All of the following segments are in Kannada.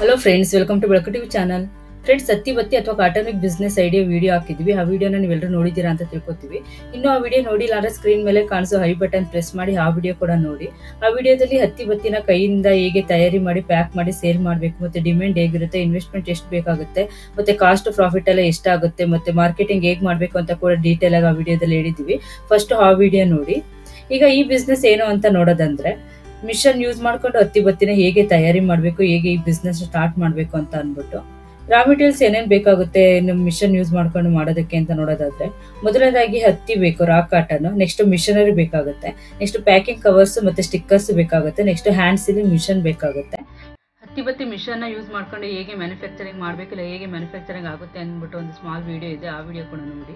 hello friends welcome to Belaku TV channel friends ಸತ್ತಿ ಬತ್ತಿ ಅಥವಾ ಕಾಟನಿಕ್ ಬಿಸ್ನೆಸ್ ಐಡಿಯಾ ವಿಡಿಯೋ ಹಾಕಿದ್ವಿ ಆ ವಿಡಿಯೋನ ನೀವೆಲ್ಲರೂ ನೋಡಿದ್ದೀರಾ ಅಂತ ತಿಳ್ಕೊತೀವಿ ಇನ್ನು ಆ ವಿಡಿಯೋ ನೋಡಿಲ್ಲ ಅಂದ್ರೆ ಸ್ಕ್ರೀನ್ ಮೇಲೆ ಕಾಣಿಸೋ ಹೈ ಬಟನ್ ಪ್ರೆಸ್ ಮಾಡಿ ಆ ವಿಡಿಯೋ ಕೂಡ ನೋಡಿ ಆ ವಿಡಿಯೋದಲ್ಲಿ ಹತ್ತಿ ಬತ್ತಿನ ಕೈಯಿಂದ ಹೇಗೆ ತಯಾರಿ ಮಾಡಿ ಪ್ಯಾಕ್ ಮಾಡಿ ಸೇಲ್ ಮಾಡಬೇಕು ಮತ್ತೆ ಡಿಮ್ಯಾಂಡ್ ಹೇಗಿರುತ್ತೆ ಇನ್ವೆಸ್ಟ್ಮೆಂಟ್ ಎಷ್ಟು ಬೇಕಾಗುತ್ತೆ ಮತ್ತೆ ಕಾಸ್ಟ್ ಪ್ರಾಫಿಟ್ ಎಲ್ಲ ಎಷ್ಟಾಗುತ್ತೆ ಮತ್ತೆ ಮಾರ್ಕೆಟಿಂಗ್ ಹೇಗೆ ಮಾಡಬೇಕು ಅಂತ ಕೂಡ ಡೀಟೇಲ್ ಆಗಿ ಆ ವಿಡಿಯೋದಲ್ಲಿ ಹೇಳಿದ್ದೀವಿ ಫಸ್ಟ್ ಆ ವಿಡಿಯೋ ನೋಡಿ ಈಗ ಈ ಬಿಸ್ನೆಸ್ ಏನು ಅಂತ ನೋಡೋದಂದ್ರೆ ಮಿಷನ್ ಯೂಸ್ ಮಾಡ್ಕೊಂಡು ಹತ್ತಿ ಬತ್ತಿನ ಹೇಗೆ ತಯಾರಿ ಮಾಡಬೇಕು ಹೇಗೆ ಈ ಬಿಸ್ನೆಸ್ ಸ್ಟಾರ್ಟ್ ಮಾಡಬೇಕು ಅಂತ ಅಂದ್ಬಿಟ್ಟು ರಾ ಮೆಟೀರಿಯಲ್ಸ್ ಏನೇನು ಬೇಕಾಗುತ್ತೆ ನಮ್ಮ ಮಿಷನ್ ಯೂಸ್ ಮಾಡ್ಕೊಂಡು ಮಾಡೋದಕ್ಕೆ ಅಂತ ನೋಡೋದಾದ್ರೆ ಮೊದಲನೇದಾಗಿ ಹತ್ತಿ ಬೇಕು ರಾ ಕಾಟನ್ ನೆಕ್ಸ್ಟ್ ಮಿಷನರಿ ಬೇಕಾಗುತ್ತೆ ನೆಕ್ಸ್ಟ್ ಪ್ಯಾಕಿಂಗ್ ಕವರ್ಸ್ ಮತ್ತೆ ಸ್ಟಿಕ್ಕರ್ಸ್ ಬೇಕಾಗುತ್ತೆ ನೆಕ್ಸ್ಟ್ ಹ್ಯಾಂಡ್ ಸೀಲಿಂಗ್ ಮಿಷನ್ ಬೇಕಾಗುತ್ತೆ ಹತ್ತಿ ಬತ್ತಿ ಮಿಷನ್ನ ಯೂಸ್ ಮಾಡ್ಕೊಂಡು ಹೇಗೆ ಮ್ಯಾನುಫ್ಯಾಕ್ಚರಿಂಗ್ ಮಾಡಬೇಕಿಲ್ಲ ಹೇಗೆ ಮ್ಯಾನುಫ್ಯಾಕ್ಚರಿಂಗ್ ಆಗುತ್ತೆ ಅಂದ್ಬಿಟ್ಟು ಒಂದು ಸ್ಮಾಲ್ ವಿಡಿಯೋ ಇದೆ ಆ ವಿಡಿಯೋ ಕೂಡ ನೋಡಿ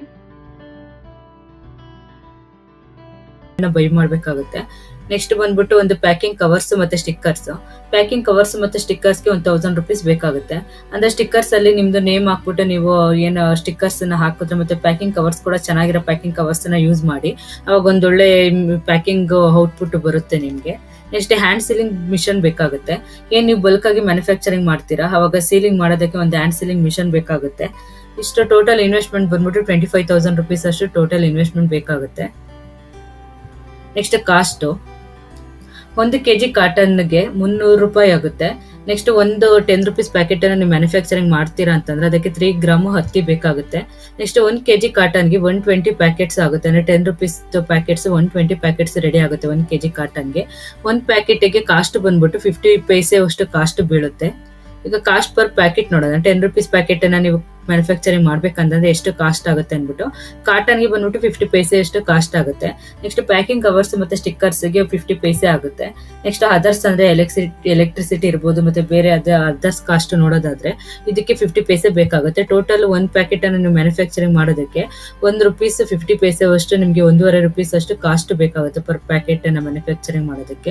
ಬೈ ಮಾಡಬೇಕಾಗುತ್ತೆ ನೆಕ್ಸ್ಟ್ ಬಂದ್ಬಿಟ್ಟು ಒಂದು ಪ್ಯಾಕಿಂಗ್ ಕವರ್ಸ್ ಮತ್ತೆ ಸ್ಟಿಕ್ಕರ್ಸ್ ಪ್ಯಾಕಿಂಗ್ ಕವರ್ಸ್ ಮತ್ತೆ ಸ್ಟಿಕ್ಕರ್ಸ್ಗೆ ಒಂದು ತೌಸಂಡ್ ರುಪೀಸ್ ಬೇಕಾಗುತ್ತೆ ಅಂದ್ರೆ ಸ್ಟಿಕ್ಕರ್ಸ್ ಅಲ್ಲಿ ನಿಮ್ದು ನೇಮ್ ಹಾಕ್ಬಿಟ್ಟು ನೀವು ಏನು ಸ್ಟಿಕ್ಕರ್ಸ್ ನ ಹಾಕಿದ್ರೆ ಮತ್ತೆ ಪ್ಯಾಕಿಂಗ್ ಕವರ್ಸ್ ಕೂಡ ಚೆನ್ನಾಗಿರೋ ಪ್ಯಾಕಿಂಗ್ ಕವರ್ಸ್ ನ ಯೂಸ್ ಮಾಡಿ ಅವಾಗ ಒಂದೊಳ್ಳೆ ಪ್ಯಾಕಿಂಗ್ ಔಟ್ಪುಟ್ ಬರುತ್ತೆ ನಿಮ್ಗೆ ನೆಕ್ಸ್ಟ್ ಹ್ಯಾಂಡ್ ಸೀಲಿಂಗ್ ಮಿಷನ್ ಬೇಕಾಗುತ್ತೆ ಏನ್ ನೀವು ಬಲ್ಕ್ ಆಗಿ ಮ್ಯಾನುಫ್ಯಾಕ್ಚರಿಂಗ್ ಮಾಡ್ತೀರಾ ಅವಾಗ ಸೀಲಿಂಗ್ ಮಾಡೋದಕ್ಕೆ ಒಂದು ಹ್ಯಾಂಡ್ ಸೀಲಿಂಗ್ ಮಿಷನ್ ಬೇಕಾಗುತ್ತೆ ಇಷ್ಟು ಟೋಟಲ್ ಇನ್ವೆಸ್ಟ್ಮೆಂಟ್ ಬಂದ್ಬಿಟ್ಟು ಟ್ವೆಂಟಿ ಫೈವ್ ತೌಸಂಡ್ ರುಪೀಸ್ ಅಷ್ಟು ಟೋಟಲ್ ಇನ್ವೆಸ್ಟ್ಮೆಂಟ್ ಬೇಕಾಗುತ್ತೆ ನೆಕ್ಸ್ಟ್ ಕಾಸ್ಟ್ ಒಂದು ಕೆಜಿ ಕಾಟನ್ಗೆ ಮುನ್ನೂರು ರೂಪಾಯಿ ಆಗುತ್ತೆ ನೆಕ್ಸ್ಟ್ ಒಂದು ಟೆನ್ ರುಪೀಸ್ ಪ್ಯಾಕೆಟ್ ಅನ್ನು ನೀವು ಮ್ಯಾನುಫ್ಯಾಕ್ಚರಿಂಗ್ ಮಾಡ್ತೀರಾ ಅಂತಂದ್ರೆ ಅದಕ್ಕೆ ತ್ರೀ ಗ್ರಾಮ್ ಹತ್ತಿ ಬೇಕಾಗುತ್ತೆ ನೆಕ್ಸ್ಟ್ ಒಂದು ಕೆಜಿ ಕಾಟನ್ಗೆ ಒನ್ ಟ್ವೆಂಟಿ ಪ್ಯಾಕೆಟ್ಸ್ ಆಗುತ್ತೆ ಅಂದ್ರೆ ten rupees packets one twenty packets ready ಆಗುತ್ತೆ ಒಂದು ಕೆಜಿ ಕಾಟನ್ಗೆ ಒಂದು ಪ್ಯಾಕೆಟ್ಗೆ ಕಾಸ್ಟ್ ಬಂದ್ಬಿಟ್ಟು ಫಿಫ್ಟಿ ಪೈಸೆ ಅಷ್ಟು ಕಾಸ್ಟ್ ಬೀಳುತ್ತೆ ಈಗ ಕಾಸ್ಟ್ ಪರ್ ಪ್ಯಾಕೆಟ್ ನೋಡೋಣ ಟೆನ್ ರುಪೀಸ್ ಪ್ಯಾಕೆಟ್ ಅನ್ನ ನೀವು ಮ್ಯಾನುಫ್ಯಾಕ್ಚರಿಂಗ್ ಮಾಡ್ಬೇಕಂತಂದ್ರೆ ಎಷ್ಟು ಕಾಸ್ಟ್ ಆಗುತ್ತೆ ಅಂದ್ಬಿಟ್ಟು ಕಾಟನ್ಗೆ ಬಂದ್ಬಿಟ್ಟು ಫಿಫ್ಟಿ ಪೈಸೆ ಅಷ್ಟು ಕಾಸ್ಟ್ ಆಗುತ್ತೆ ನೆಕ್ಸ್ಟ್ ಪ್ಯಾಕಿಂಗ್ ಕವರ್ಸ್ ಮತ್ತೆ ಸ್ಟಿಕ್ಕರ್ಸ್ಗೆ ಫಿಫ್ಟಿ ಪೈಸೆ ಆಗುತ್ತೆ ನೆಕ್ಸ್ಟ್ ಅದರ್ಸ್ ಅಂದ್ರೆ ಎಲೆಕ್ಟ್ರಿಸಿಟಿ ಎಲೆಕ್ಟ್ರಿಸಿಟಿ ಇರ್ಬೋದು ಮತ್ತೆ ಬೇರೆ ಅದ ಅದರ್ಸ್ ಕಾಸ್ಟ್ ನೋಡೋದಾದ್ರೆ ಇದಕ್ಕೆ ಫಿಫ್ಟಿ ಪೈಸೆ ಬೇಕಾಗುತ್ತೆ ಟೋಟಲ್ ಒಂದು ಪ್ಯಾಕೆಟ್ ಅನ್ನು ನೀವು ಮ್ಯಾನುಫ್ಯಾಕ್ಚರಿಂಗ್ ಮಾಡೋದಕ್ಕೆ ಒಂದು ರುಪೀಸ್ ಫಿಫ್ಟಿ ಪೈಸೆ ಅಷ್ಟು ನಿಮಗೆ ಒಂದೂವರೆ ರುಪೀಸ್ ಅಷ್ಟು ಕಾಸ್ಟ್ ಬೇಕಾಗುತ್ತೆ ಪರ್ ಪ್ಯಾಕೆಟ್ ಅನ್ನ ಮ್ಯಾನುಫ್ಯಾಕ್ಚರಿಂಗ್ ಮಾಡೋದಕ್ಕೆ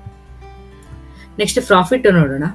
ನೆಕ್ಸ್ಟ್ ಪ್ರಾಫಿಟ್ ನೋಡೋಣ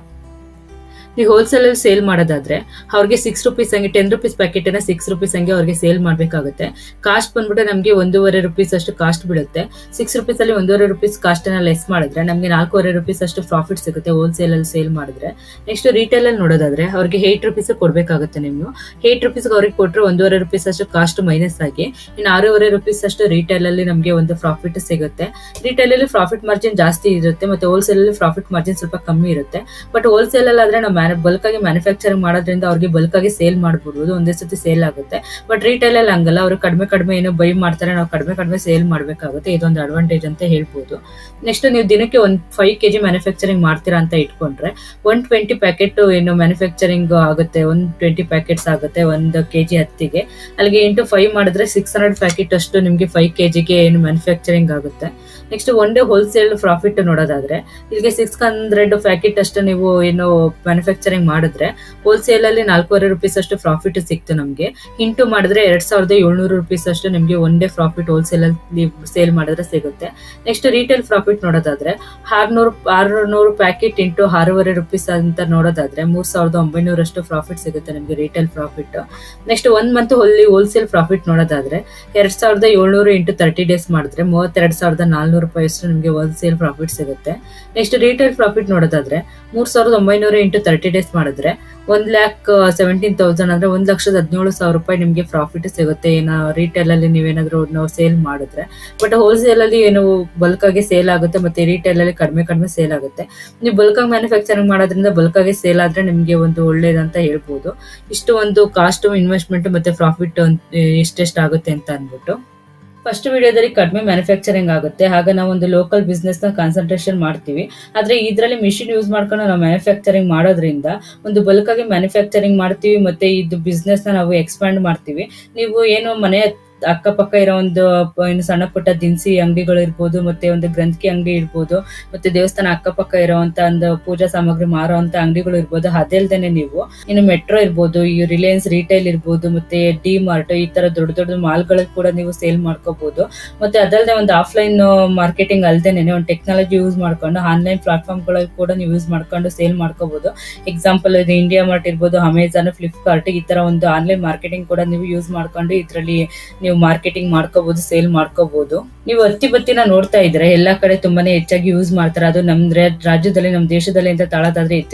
ನೀವು ಹೋಲ್ಸೇಲ್ ಅಲ್ಲಿ ಸೇಲ್ ಮಾಡೋದಾದ್ರೆ ಅವ್ರಿಗೆ ಸಿಕ್ಸ್ ರುಪೀಸ್ ಹಂಗೆ ಟೆನ್ ರುಪೀಸ್ ಪ್ಯಾಕೆಟ್ ಅನ್ನ ಸಿಕ್ಸ್ ರುಪೀಸ್ ಹಂಗೆ ಅವ್ರಿಗೆ ಸೇಲ್ ಮಾಡಬೇಕಾಗುತ್ತೆ ಕಾಸ್ಟ್ ಬಂದ್ಬಿಟ್ಟು ನಮಗೆ ಒಂದೂವರೆ ರುಪೀಸ್ ಅಷ್ಟು ಕಾಸ್ಟ್ ಬೀಳುತ್ತೆ ಸಿಕ್ಸ್ ರುಪೀಸ್ ಅಲ್ಲಿ ಒಂದೂವರೆ ರುಪೀಸ್ ಕಾಸ್ಟ್ ಅನ್ನ ಲೆಸ್ ಮಾಡಿದ್ರೆ ನಮಗೆ ನಾಲ್ಕೂವರೆ ರುಪೀಸ್ ಅಷ್ಟು ಪ್ರಾಫಿಟ್ ಸಿಗುತ್ತೆ ಹೋಲ್ಸೇಲ್ ಅಲ್ಲಿ ಸೇಲ್ ಮಾಡಿದ್ರೆ ನೆಕ್ಸ್ಟ್ ರಿಟೇಲ್ ಅಲ್ಲಿ ನೋಡೋದಾದ್ರೆ ಅವ್ರಿಗೆ ಏಟ್ ರುಪೀಸ್ ಕೊಡಬೇಕಾಗುತ್ತೆ ನೀವು ಏಟ್ ರುಪೀಸ್ ಅವ್ರಿಗೆ ಕೊಟ್ಟರೆ ಒಂದೂವರೆ ರುಪೀಸ್ ಅಷ್ಟು ಕಾಸ್ಟ್ ಮೈನಸ್ ಆಗಿ ಇನ್ನು ಆರೂವರೆ ರುಪೀಸ್ ಅಷ್ಟು ರಿಟೇಲ್ ಅಲ್ಲಿ ನಮಗೆ ಒಂದು ಪ್ರಾಫಿಟ್ ಸಿಗುತ್ತೆ ರಿಟೇಲ್ ಅಲ್ಲಿ ಪ್ರಾಫಿಟ್ ಮಾರ್ಜಿನ್ ಜಾಸ್ತಿ ಇರುತ್ತೆ ಮತ್ತೆ ಹೋಲ್ಸೇಲ್ ಅಲ್ಲಿ ಪ್ರಾಫಿಟ್ ಮಾರ್ಜಿನ್ ಸ್ವಲ್ಪ ಕಮ್ಮಿ ಇರುತ್ತೆ ಬಟ್ ಹೋಲ್ಸೇಲ್ ಅಲ್ಲಿ ಆದ್ರೆ ನಾವು ಬಲ್ಕ್ ಆಗಿ ಮ್ಯಾನುಫ್ಯಾಕ್ಚರಿಂಗ್ ಮಾಡೋದ್ರಿಂದ ಅವ್ರಿಗೆ ಬಲ್ಕ್ ಆಗಿ ಸೇಲ್ ಮಾಡ್ಬೋದು ಒಂದೇ ಸತಿ ಸೇಲ್ ಆಗುತ್ತೆ ಬಟ್ ರಿಟೇಲ್ ಅಲ್ಲಿ ಹಂಗಲ್ಲ ಅವರು ಕಡಿಮೆ ಕಡಿಮೆ ಏನೋ ಬೈ ಮಾಡ್ತಾರೆ ನಾವು ಕಡಿಮೆ ಕಡಿಮೆ ಸೇಲ್ ಮಾಡಬೇಕಾಗುತ್ತೆ ಇದೊಂದು ಅಡ್ವಾಂಟೇಜ್ ಅಂತ ಹೇಳ್ಬೋದು ನೆಕ್ಸ್ಟ್ ನೀವು ದಿನಕ್ಕೆ ಒಂದು ಫೈವ್ ಕೆಜಿ ಮ್ಯಾನುಫ್ಯಾಕ್ಚರಿಂಗ್ ಮಾಡ್ತೀರಾ ಅಂತ ಇಟ್ಕೊಂಡ್ರೆ ಒನ್ ಟ್ವೆಂಟಿ ಪ್ಯಾಕೆಟ್ ಏನು ಮ್ಯಾನುಫ್ಯಾಕ್ಚರಿಂಗ್ ಆಗುತ್ತೆ ಒನ್ ಟ್ವೆಂಟಿ ಪ್ಯಾಕೆಟ್ಸ್ ಆಗುತ್ತೆ ಒಂದು ಕೆಜಿ ಹತ್ತಿಗೆ ಅಲ್ಲಿಗೆ ಇಂಟು ಫೈವ್ ಮಾಡಿದ್ರೆ ಸಿಕ್ಸ್ ಹಂಡ್ರೆಡ್ ಪ್ಯಾಕೆಟ್ ಅಷ್ಟು ನಿಮಗೆ ಫೈವ್ ಕೆಜಿಗೆ ಏನು ಮ್ಯಾನುಫ್ಯಾಕ್ಚರಿಂಗ್ ಆಗುತ್ತೆ next one day wholesale profit ನೋಡೋದಾದ್ರೆ ಇಲ್ಲಿಗೆ ಸಿಕ್ಸ್ ಹಂಡ್ರೆಡ್ ಪ್ಯಾಕೆಟ್ ಅಷ್ಟು ನೀವು ಏನು ಮ್ಯಾನುಫ್ಯಾಕ್ಚರಿಂಗ್ ಮಾಡಿದ್ರೆ ಹೋಲ್ಸೇಲ್ ಅಲ್ಲಿ ನಾಲ್ಕೂವರೆ ರುಪೀಸ್ ಅಷ್ಟು ಪ್ರಾಫಿಟ್ ಸಿಕ್ತು ನಮಗೆ ಇಂಟು ಮಾಡಿದ್ರೆ ಎರಡ್ ಸಾವಿರದ ಏಳ್ನೂರು ರುಪೀಸ್ ಅಷ್ಟು ನಿಮಗೆ ಒನ್ ಡೇ ಪ್ರಾಫಿಟ್ ಹೋಲ್ಸೇಲ್ ಅಲ್ಲಿ ಸೇಲ್ ಮಾಡಿದ್ರೆ ಸಿಗುತ್ತೆ ನೆಕ್ಸ್ಟ್ ರಿಟೇಲ್ ಪ್ರಾಫಿಟ್ ನೋಡೋದಾದ್ರೆ ಆರ್ನೂರು ಆರುನೂರು ಪ್ಯಾಕೆಟ್ ಇಂಟು ಆರೂವರೆ ರುಪೀಸ್ ಅಂತ ನೋಡೋದಾದ್ರೆ ಮೂರ್ ಸಾವಿರದ ಒಂಬೈನೂರಷ್ಟು ಪ್ರಾಫಿಟ್ ಸಿಗುತ್ತೆ ನಿಮಗೆ retail profit next one month ಹೊಲ್ಲಿ ಹೋಲ್ಸೇಲ್ ಪ್ರಾಫಿಟ್ ನೋಡೋದಾದ್ರೆ ಎರಡ್ ಸಾವಿರದ ಏಳ್ನೂರು ಇಂಟು ತರ್ಟಿ ಡೇಸ್ ಮಾಡಿದ್ರೆ ಮೂವತ್ತೆರಡು ಸಾವಿರದ ನಾಲ್ನೂರು ರೂಪಾಯಿ ಅಷ್ಟು ನಿಮಗೆ ಹೋಲ್ಸೇಲ್ ಪ್ರಾಫಿಟ್ ಸಿಗುತ್ತೆ ನೆಕ್ಸ್ಟ್ ರಿಟೇಲ್ ಪ್ರಾಫಿಟ್ ನೋಡೋದಾದ್ರೆ ಮೂರ್ ಸಾವಿರದ ಒಂಬೈನೂರು ಇಂಟು ತರ್ಟಿ ಡೇಸ್ ಮಾಡಿದ್ರೆ ಒಂದ್ ಲ್ಯಾಕ್ ಸೆವೆಂಟೀನ್ ತೌಸಂಡ್ ಅಂದ್ರೆ ಒಂದ್ ಲಕ್ಷದ ಹದಿನೇಳು ಸಾವಿರ ರೂಪಾಯಿ ನಿಮಗೆ ಪ್ರಾಫಿಟ್ ಸಿಗುತ್ತೆ ಏನೋ ರಿಟೇಲ್ ಅಲ್ಲಿ ನೀವೇನಾದ್ರೂ ನಾವು ಸೇಲ್ ಮಾಡಿದ್ರೆ ಬಟ್ ಹೋಲ್ಸೇಲ್ ಅಲ್ಲಿ ಏನು ಬಲ್ಕ್ ಆಗಿ ಸೇಲ್ ಆಗುತ್ತೆ ಮತ್ತೆ ರಿಟೇಲ್ ಅಲ್ಲಿ ಕಡಿಮೆ ಕಡಿಮೆ ಸೇಲ್ ಆಗುತ್ತೆ ನೀವು ಬಲ್ಕ್ ಆಗಿ ಮ್ಯಾನುಫ್ಯಾಕ್ಚರಿಂಗ್ ಮಾಡೋದ್ರಿಂದ ಬಲ್ಕ್ ಆಗಿ ಸೇಲ್ ಆದ್ರೆ ನಿಮಗೆ ಒಂದು ಒಳ್ಳೇದಂತ ಹೇಳ್ಬೋದು ಇಷ್ಟು ಒಂದು ಕಾಸ್ಟ್ ಇನ್ವೆಸ್ಟ್ಮೆಂಟ್ ಮತ್ತೆ ಪ್ರಾಫಿಟ್ ಎಷ್ಟೆಷ್ಟು ಆಗುತ್ತೆ ಅಂತ ಅಂದ್ಬಿಟ್ಟು ಫಸ್ಟ್ ವಿಡಿಯೋದಲ್ಲಿ ಕಡಿಮೆ ಮ್ಯಾನುಫ್ಯಾಕ್ಚರಿಂಗ್ ಆಗುತ್ತೆ ಆಗ ನಾವು ಒಂದು ಲೋಕಲ್ ಬಿಸ್ನೆಸ್ ನ ಕಾನ್ಸಂಟ್ರೇಷನ್ ಮಾಡ್ತೀವಿ ಆದ್ರೆ ಇದರಲ್ಲಿ ಮಿಷಿನ್ ಯೂಸ್ ಮಾಡ್ಕೊಂಡು ನಾವು ಮ್ಯಾನುಫ್ಯಾಕ್ಚರಿಂಗ್ ಮಾಡೋದ್ರಿಂದ ಒಂದು ಬಲ್ಕ್ ಆಗಿ ಮ್ಯಾನುಫ್ಯಾಕ್ಚರಿಂಗ್ ಮಾಡ್ತೀವಿ ಮತ್ತೆ ಇದು ಬಿಸ್ನೆಸ್ ನ ನಾವು ಎಕ್ಸ್ಪ್ಯಾಂಡ್ ಮಾಡ್ತೀವಿ ನೀವು ಏನು ಮನೆ ಅಕ್ಕಪಕ್ಕ ಇರೋ ಒಂದು ಏನು ಸಣ್ಣ ಪುಟ್ಟ ದಿನಸಿ ಅಂಗಡಿಗಳು ಇರ್ಬೋದು ಮತ್ತೆ ಒಂದು ಗ್ರಂಥಿ ಅಂಗಡಿ ಇರ್ಬೋದು ಮತ್ತೆ ದೇವಸ್ಥಾನ ಅಕ್ಕಪಕ್ಕ ಇರುವಂತ ಒಂದು ಪೂಜಾ ಸಾಮಗ್ರಿ ಮಾರುವಂತ ಅಂಗಡಿಗಳು ಇರ್ಬೋದು ಅದಲ್ದೇನೆ ನೀವು ಇನ್ನು ಮೆಟ್ರೋ ಇರ್ಬೋದು ಈ ರಿಲಯನ್ಸ್ ರಿಟೈಲ್ ಇರ್ಬೋದು ಮತ್ತೆ ಡಿ ಮಾರ್ಟ್ ಈ ತರ ದೊಡ್ಡ ದೊಡ್ಡ ಮಾಲ್ಗಳಿಗೆ ಕೂಡ ನೀವು ಸೇಲ್ ಮಾಡ್ಕೋಬಹುದು ಮತ್ತೆ ಅದಲ್ಲದೆ ಒಂದು ಆಫ್ಲೈನ್ ಮಾರ್ಕೆಟಿಂಗ್ ಅಲ್ದೇನೆ ಒಂದು ಟೆಕ್ನಾಲಜಿ ಯೂಸ್ ಮಾಡ್ಕೊಂಡು ಆನ್ಲೈನ್ ಪ್ಲಾಟ್ಫಾರ್ಮ್ ಗಳಲ್ಲಿ ಕೂಡ ನೀವು ಯೂಸ್ ಮಾಡ್ಕೊಂಡು ಸೇಲ್ ಮಾಡ್ಕೋಬಹುದು ಎಕ್ಸಾಂಪಲ್ ಇದು ಇಂಡಿಯಾ ಮಾರ್ಟ್ ಇರ್ಬೋದು ಅಮೆಝಾನ್ ಫ್ಲಿಪ್ಕಾರ್ಟ್ ಈ ತರ ಒಂದು ಆನ್ಲೈನ್ ಮಾರ್ಕೆಟಿಂಗ್ ಕೂಡ ನೀವು ಯೂಸ್ ಮಾಡ್ಕೊಂಡು ಇದರಲ್ಲಿ ನೀವು ಮಾರ್ಕೆಟಿಂಗ್ ಮಾಡ್ಕೋಬಹುದು ಸೇಲ್ ಮಾಡ್ಕೋಬಹುದು ನೀವು ಹತ್ತಿ ಬತ್ತಿನ ನೋಡ್ತಾ ಇದ್ರೆ ಎಲ್ಲಾ ಕಡೆ ತುಂಬಾನೇ ಹೆಚ್ಚಾಗಿ ಯೂಸ್ ಮಾಡ್ತಾರೆ ಅದು ನಮ್ ರ- ರಾಜ್ಯದಲ್ಲಿ ನಮ್ ದೇಶದಲ್ಲಿ ಅಂತ ತಳದಾದ್ರೆ ಹೆಚ್ಚು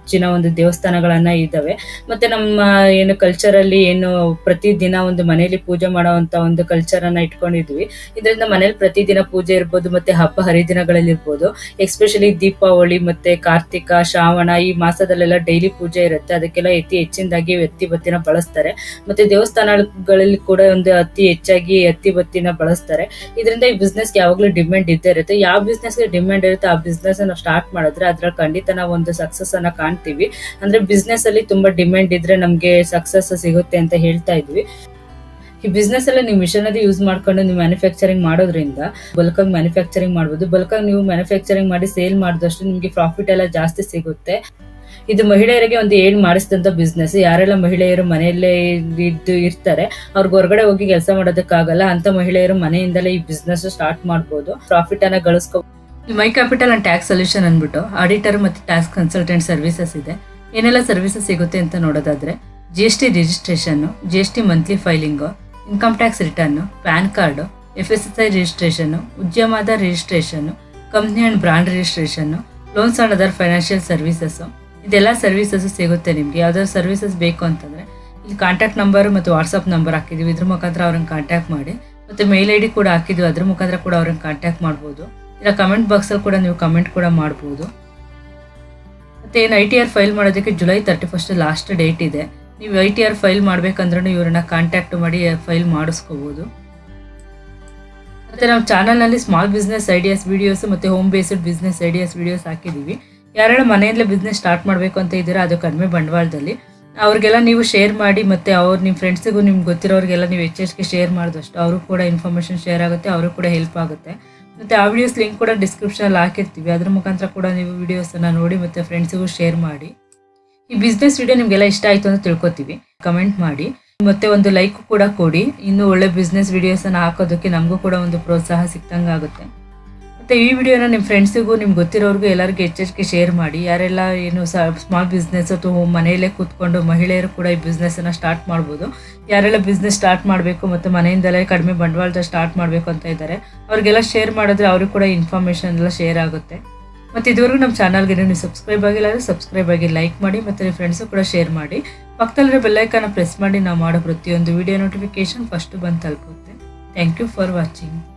ಹೆಚ್ಚಿನ ಒಂದು ದೇವಸ್ಥಾನಗಳನ್ನ ಇದಾವೆ ಮತ್ತೆ ನಮ್ಮ ಏನು ಕಲ್ಚರ್ ಅಲ್ಲಿ ಏನು ಪ್ರತಿದಿನ ಒಂದು ಮನೆಯಲ್ಲಿ ಪೂಜೆ ಮಾಡುವಂತ ಒಂದು ಕಲ್ಚರ್ ಅನ್ನ ಇಟ್ಕೊಂಡಿದ್ವಿ ಇದರಿಂದ ಮನೇಲಿ ಪ್ರತಿದಿನ ಪೂಜೆ ಇರ್ಬೋದು ಮತ್ತೆ ಹಬ್ಬ ಹರಿದಿನಗಳಲ್ಲಿ ಇರ್ಬೋದು ಎಸ್ಪೆಷಲಿ ದೀಪಾವಳಿ ಮತ್ತೆ ಕಾರ್ತಿಕ ಶ್ರಾವಣ ಈ ಮಾಸದಲ್ಲೆಲ್ಲ ಡೈಲಿ ಪೂಜೆ ಇರುತ್ತೆ ಅದಕ್ಕೆಲ್ಲ ಅತಿ ಹೆಚ್ಚಿನದಾಗಿ ಎತ್ತಿ ಬತ್ತಿನ ಬಳಸ್ತಾರೆ ಮತ್ತೆ ದೇವಸ್ಥಾನಗಳಲ್ಲಿ ಕೂಡ ಒಂದು ಅತಿ ಹೆಚ್ಚಾಗಿ ಎತ್ತಿ ಬತ್ತಿನ ಬಳಸ್ತಾರೆ ಇದರಿಂದ ಈ ಬಿಸ್ನೆಸ್ ಯಾವಾಗ್ಲೂ ಡಿಮ್ಯಾಂಡ್ ಇದ್ದೇ ಇರುತ್ತೆ ಯಾವ ಬಿಸ್ನೆಸ್ ಡಿಮ್ಯಾಂಡ್ ಇರುತ್ತೆ ಆ ಬಿಸ್ನೆಸ್ ನಾವು ಸ್ಟಾರ್ಟ್ ಮಾಡಿದ್ರೆ ಅದ್ರಲ್ಲಿ ಖಂಡಿತ ನಾವು ಒಂದು ಸಕ್ಸಸ್ ಅನ್ನ ಕಾಣ್ತೀವಿ ಅಂದ್ರೆ ಬಿಸ್ನೆಸ್ ಅಲ್ಲಿ ತುಂಬಾ ಡಿಮ್ಯಾಂಡ್ ಇದ್ರೆ ನಮ್ಗೆ ಸಕ್ಸಸ್ ಸಿಗುತ್ತೆ ಅಂತ ಹೇಳ್ತಾ ಇದ್ವಿ ಈ ಬಿಸ್ನೆಸ್ ಎಲ್ಲ ನೀವು ಮಿಷನ್ ಅದು ಯೂಸ್ ಮಾಡ್ಕೊಂಡು ನೀವು ಮ್ಯಾನುಫ್ಯಾಕ್ಚರಿಂಗ್ ಮಾಡೋದ್ರಿಂದ ಬಲ್ಕ್ ಆಗಿ ಮ್ಯಾನುಫ್ಯಾಕ್ಚರಿಂಗ್ ಮಾಡ್ಬೋದು ಬಲ್ಕ್ ಆಗಿ ನೀವು ಮ್ಯಾನುಫ್ಯಾಕ್ಚರಿಂಗ್ ಮಾಡಿ ಸೇಲ್ ಮಾಡಿದಷ್ಟು ನಿಮ್ಗೆ ಪ್ರಾಫಿಟ್ ಎಲ್ಲ ಜಾಸ್ತಿ ಸಿಗುತ್ತೆ ಇದು ಮಹಿಳೆಯರಿಗೆ ಒಂದು ಏನ್ ಮಾಡಿಸಿದಂತ ಬಿಸ್ನೆಸ್ ಯಾರೆಲ್ಲ ಮಹಿಳೆಯರು ಮನೆಯಲ್ಲೇ ಇದ್ದು ಇರ್ತಾರೆ ಅವ್ರಿಗೆ ಹೊರಗಡೆ ಹೋಗಿ ಕೆಲಸ ಮಾಡೋದಕ್ಕಾಗಲ್ಲ ಅಂತ ಮಹಿಳೆಯರು ಮನೆಯಿಂದಲೇ ಈ ಬಿಸ್ನೆಸ್ ಸ್ಟಾರ್ಟ್ ಮಾಡ್ಬೋದು ಪ್ರಾಫಿಟ್ ಅನ್ನ ಗಳಿಸ್ಕೊ my capital and tax solution ಅಂದ್ಬಿಟ್ಟು ಆಡಿಟರ್ ಮತ್ತೆ ಟ್ಯಾಕ್ಸ್ ಕನ್ಸಲ್ಟೆಂಟ್ ಸರ್ವಿಸಸ್ ಇದೆ ಏನೆಲ್ಲ ಸರ್ವಿಸಸ್ ಸಿಗುತ್ತೆ ಅಂತ ನೋಡೋದಾದ್ರೆ G S T registration G S T monthly filing income tax return PAN card F S S I registration ಉದ್ಯಮದ registration company and brand registration loans and other financial services ಇದೆಲ್ಲ ಸರ್ವಿಸಸ್ ಸಿಗುತ್ತೆ ನಿಮ್ಗೆ ಯಾವ್ದಾದ್ರು ಸರ್ವಿಸಸ್ ಬೇಕು ಅಂತಂದ್ರೆ ಇಲ್ಲಿ ಕಾಂಟ್ಯಾಕ್ಟ್ ನಂಬರ್ ಮತ್ತು ವಾಟ್ಸಪ್ ನಂಬರ್ ಹಾಕಿದೀವಿ ಇದ್ರ ಮುಖಾಂತರ ಅವ್ರನ್ನ ಕಾಂಟ್ಯಾಕ್ಟ್ ಮಾಡಿ ಮತ್ತೆ ಮೇಲ್ ಐ ಡಿ ಕೂಡ ಹಾಕಿದ್ವಿ ಅದ್ರ ಮುಖಾಂತರ ಕೂಡ ಅವ್ರನ್ನ ಕಾಂಟ್ಯಾಕ್ಟ್ ಮಾಡ್ಬೋದು ಇಲ್ಲ ಕಮೆಂಟ್ ಬಾಕ್ಸಲ್ಲಿ ಕೂಡ ನೀವು ಕಮೆಂಟ್ ಕೂಡ ಮಾಡ್ಬೋದು ಮತ್ತೆ ಏನು ಐ ಟಿ ಆರ್ ಫೈಲ್ ಮಾಡೋದಕ್ಕೆ July thirty first last date ಇದೆ ನೀವು ಐ ಟಿ ಆರ್ ಫೈಲ್ ಮಾಡ್ಬೇಕಂದ್ರೂ ಇವ್ರನ್ನ ಕಾಂಟ್ಯಾಕ್ಟ್ ಮಾಡಿ ಫೈಲ್ ಮಾಡಿಸ್ಕೋಬಹುದು ಮತ್ತೆ ನಮ್ಮ ಚಾನಲ್ನಲ್ಲಿ ಸ್ಮಾಲ್ ಬಿಸ್ನೆಸ್ ಐಡಿಯಾಸ್ ವಿಡಿಯೋಸ್ ಮತ್ತೆ home based business ideas videos ಹಾಕಿದ್ದೀವಿ ಯಾರೆಲ್ಲ ಮನೆಯಲ್ಲೇ ಬಿಸ್ನೆಸ್ ಸ್ಟಾರ್ಟ್ ಮಾಡಬೇಕು ಅಂತ ಇದ್ದೀರಾ ಅದು ಕಡಿಮೆ ಬಂಡವಾಳದಲ್ಲಿ ಅವ್ರಿಗೆಲ್ಲ ನೀವು ಶೇರ್ ಮಾಡಿ ಮತ್ತೆ ಅವ್ರು ನಿಮ್ಮ ಫ್ರೆಂಡ್ಸಿಗೂ ನಿಮ್ಗೆ ಗೊತ್ತಿರೋರಿಗೆಲ್ಲ ನೀವು ಹೆಚ್ಚೆಚ್ಚಿಗೆ ಶೇರ್ ಮಾಡಿದಷ್ಟು ಅವರು ಕೂಡ ಇನ್ಫಾರ್ಮೇಷನ್ ಶೇರ್ ಆಗುತ್ತೆ ಅವರು ಕೂಡ ಹೆಲ್ಪ್ ಆಗುತ್ತೆ ಮತ್ತೆ ಆ ವಿಡಿಯೋಸ್ ಲಿಂಕ್ ಕೂಡ ಡಿಸ್ಕ್ರಿಪ್ಷನಲ್ಲಿ ಹಾಕಿರ್ತೀವಿ ಅದ್ರ ಮುಖಾಂತರ ಕೂಡ ನೀವು ವಿಡಿಯೋಸನ್ನು ನೋಡಿ ಮತ್ತೆ ಫ್ರೆಂಡ್ಸಿಗೂ ಶೇರ್ ಮಾಡಿ ಈ ಬಿಸ್ನೆಸ್ ವಿಡಿಯೋ ನಿಮಗೆಲ್ಲ ಇಷ್ಟ ಆಯಿತು ಅಂತ ತಿಳ್ಕೊತೀವಿ ಕಮೆಂಟ್ ಮಾಡಿ ಮತ್ತೆ ಒಂದು ಲೈಕ್ ಕೂಡ ಕೊಡಿ ಇನ್ನು ಒಳ್ಳೆ ಬಿಸ್ನೆಸ್ ವಿಡಿಯೋಸನ್ನು ಹಾಕೋದಕ್ಕೆ ನಮಗೂ ಕೂಡ ಒಂದು ಪ್ರೋತ್ಸಾಹ ಸಿಕ್ತಂಗೆ ಆಗುತ್ತೆ ಮತ್ತೆ ಈ ವಿಡಿಯೋನ ನಿಮ್ಮ ಫ್ರೆಂಡ್ಸಿಗೂ ನಿಮ್ಗೆ ಗೊತ್ತಿರೋರ್ಗೂ ಎಲ್ಲರಿಗೂ ಹೆಚ್ಚೆಚ್ಚಿಗೆ ಶೇರ್ ಮಾಡಿ ಯಾರೆಲ್ಲ ಏನು ಸ್ಮಾಲ್ ಬಿಸ್ನೆಸ್ ಅಥವಾ ಮನೆಯಲ್ಲೇ ಕೂತ್ಕೊಂಡು ಮಹಿಳೆಯರು ಕೂಡ ಈ ಬಿಸ್ನೆಸ್ಸನ್ನು ಸ್ಟಾರ್ಟ್ ಮಾಡ್ಬೋದು ಯಾರೆಲ್ಲ ಬಿಸ್ನೆಸ್ ಸ್ಟಾರ್ಟ್ ಮಾಡಬೇಕು ಮತ್ತು ಮನೆಯಿಂದಲೇ ಕಡಿಮೆ ಬಂಡವಾಳದ ಸ್ಟಾರ್ಟ್ ಮಾಡಬೇಕು ಅಂತ ಇದ್ದಾರೆ ಅವ್ರಿಗೆಲ್ಲ ಶೇರ್ ಮಾಡಿದ್ರೆ ಅವ್ರಿಗೆ ಕೂಡ ಇನ್ಫಾರ್ಮೇಷನ್ ಎಲ್ಲ ಶೇರ್ ಆಗುತ್ತೆ ಮತ್ತು ಇದುವರೆಗೂ ನಮ್ಮ ಚಾನಲ್ಗೆ ನೀವು ಸಬ್ಸ್ಕ್ರೈಬ್ ಆಗಿಲ್ಲ ಅಂದರೆ ಸಬ್ಸ್ಕ್ರೈಬ್ ಆಗಿ ಲೈಕ್ ಮಾಡಿ ಮತ್ತು ನಿಮ್ಮ ಫ್ರೆಂಡ್ಸು ಕೂಡ ಶೇರ್ ಮಾಡಿ ಪಕ್ಕದಲ್ಲಿರೋ ಬೆಲ್ಲೈಕನ್ನ ಪ್ರೆಸ್ ಮಾಡಿ ನಾವು ಮಾಡೋ ಪ್ರತಿಯೊಂದು ವಿಡಿಯೋ ನೋಟಿಫಿಕೇಶನ್ ಫಸ್ಟ್ ಬಂದು ತಲುಪುತ್ತೆ ಥ್ಯಾಂಕ್ ಯು ಫಾರ್ ವಾಚಿಂಗ್